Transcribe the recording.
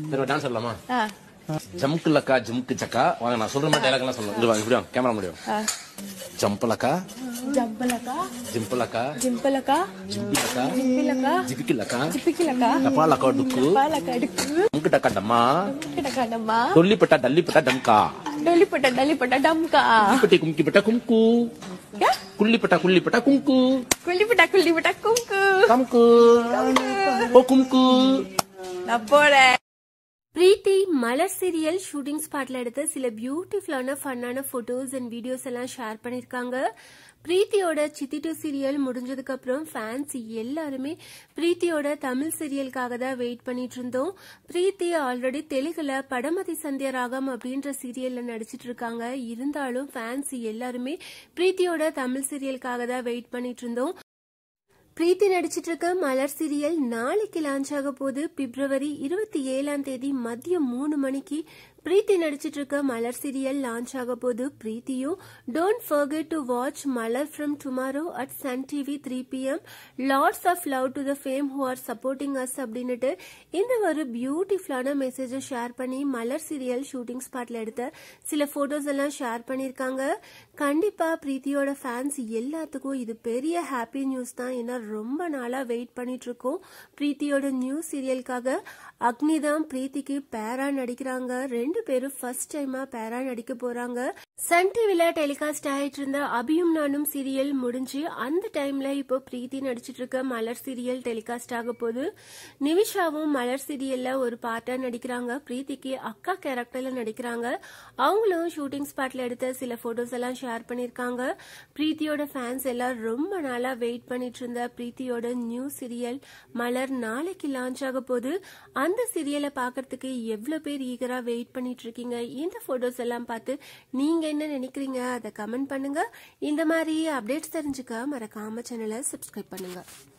சரி டான்ஸ் ஆடலாமா ஆ ஜம்க்கு லக்கா ஜிம்க்கு சக்கா வாங்க நான் சொல்ற மாதிரி டைலாக் எல்லாம் சொல்லணும் இங்க வாங்க இப்படி வாங்க கேமரா முடியும் ஆ ஜம்ப் லக்கா ஜம்பலக்கா ஜிம்ப் லக்கா ஜிம்பலக்கா ஜிம்பி லக்கா ஜிம்பிலக்கா ஜிபிக்கு லக்கா ஜிப்பிக்கிலக்கா டப்பா லக்கா டுக்கு பாலக்கடுக்கு முக்கு டக்கா டம்மா கிடக்காண்டம்மா தொல்லிப்பட்டா டல்லிப்பட்டா டம்கா டொல்லிப்பட்ட டொல்லிப்பட்ட டம்கா குட்டி கும்கி பட்டா கும்கு ஏ? குள்ளிப்பட்டா குள்ளிப்பட்டா கும்கு குள்ளிப்பட்ட குள்ளிப்பட்ட குங்கு கம்கு ஓ கும்கு நான் போறேன் பிரீத்தி மலர் சீரியல் ஷூட்டிங் ஸ்பாட்ல எடுத்த சில பியூட்டிஃபுல்லான ஃபன்னான போட்டோஸ் அண்ட் வீடியோஸ் எல்லாம் ஷேர் பண்ணிருக்காங்க பிரீத்தியோட சித்தி டூ சீரியல் முடிஞ்சதுக்கு அப்புறம் ஃபேன்ஸ் எல்லாருமே பிரீத்தியோட தமிழ் சீரியலுக்காக தான் வெயிட் பண்ணிட்டு இருந்தோம் பிரீத்தி ஆல்ரெடி தெலுங்குல படமதி சந்தியா ராகம் அப்படின்ற சீரியல்ல நடிச்சிட்டு இருக்காங்க இருந்தாலும் ஃபேன்ஸ் எல்லாருமே பிரீத்தியோட தமிழ் சீரியலுக்காக தான் வெயிட் பண்ணிட்டு இருந்தோம் பிரீத்தி நடிச்சிட்டு இருக்க மலர் சீரியல் நாளைக்கு லான்ச் ஆக போது பிப்ரவரி இருபத்தி ஏழாம் தேதி மதியம் மூணு மணிக்கு பிரீத்தி நடிச்சிட்டு இருக்க மலர் சீரியல் லான்ச் ஆக போது பிரீத்தியும் don't forget to watch Malar from tomorrow at Sun TV three PM lots of love to the fam who are supporting us அப்படின்னுட்டு இந்த ஒரு பியூட்டிஃபுல்லான மெசேஜை ஷேர் பண்ணி மலர் சீரியல் ஷூட்டிங் ஸ்பாட்ல எடுத்த சில போட்டோஸ் எல்லாம் ஷேர் பண்ணியிருக்காங்க கண்டிப்பா பிரீத்தியோட ஃபேன்ஸ் எல்லாத்துக்கும் இது பெரிய ஹாப்பி நியூஸ் தான் ஏன்னா ரொம்ப நாளா வெயிட் பண்ணிட்டு இருக்கோம் பிரீத்தியோட நியூ சீரியலுக்காக அக்னிதாம் பிரீத்திக்கு பேரா நடிக்கிறாங்க ரெண்டு பேரும் ஃபர்ஸ்ட் டைமா பேரா நடிக்க போறாங்க சன் டிவில டெலிகாஸ்ட் ஆயிட்டு இருந்த அபியும் நானும் சீரியல் முடிஞ்சு அந்த டைம்ல இப்போ பிரீத்தி நடிச்சிட்டு இருக்க மலர் சீரியல் டெலிகாஸ்ட் ஆக போகுது நிவிஷாவும் மலர் சீரியல்ல ஒரு பார்ட்டா நடிக்கிறாங்க பிரீத்திக்கு அக்கா கேரக்டர்ல நடிக்கிறாங்க அவங்களும் ஷூட்டிங் ஸ்பாட்ல எடுத்த சில போட்டோஸ் எல்லாம் ஷேர் பண்ணிருக்காங்க பிரீத்தியோட ஃபேன்ஸ் எல்லாம் ரொம்ப நாளா வெயிட் பண்ணிட்டு இருந்த பிரீத்தியோட நியூ சீரியல் மலர் நாளைக்கு லான்ச் ஆக போகுது அந்த சீரியலை பார்க்கறதுக்கு எவ்வளவு பேர் ஈகரா வெயிட் பண்ணிட்டு இருக்கீங்க இந்த போட்டோஸ் எல்லாம் பார்த்து நீங்க என்ன நினைக்கிறீங்க அதை கமெண்ட் பண்ணுங்க இந்த மாதிரி அப்டேட்ஸ் தெரிஞ்சுக்க மறக்காம சேனலை சப்ஸ்கிரைப் பண்ணுங்க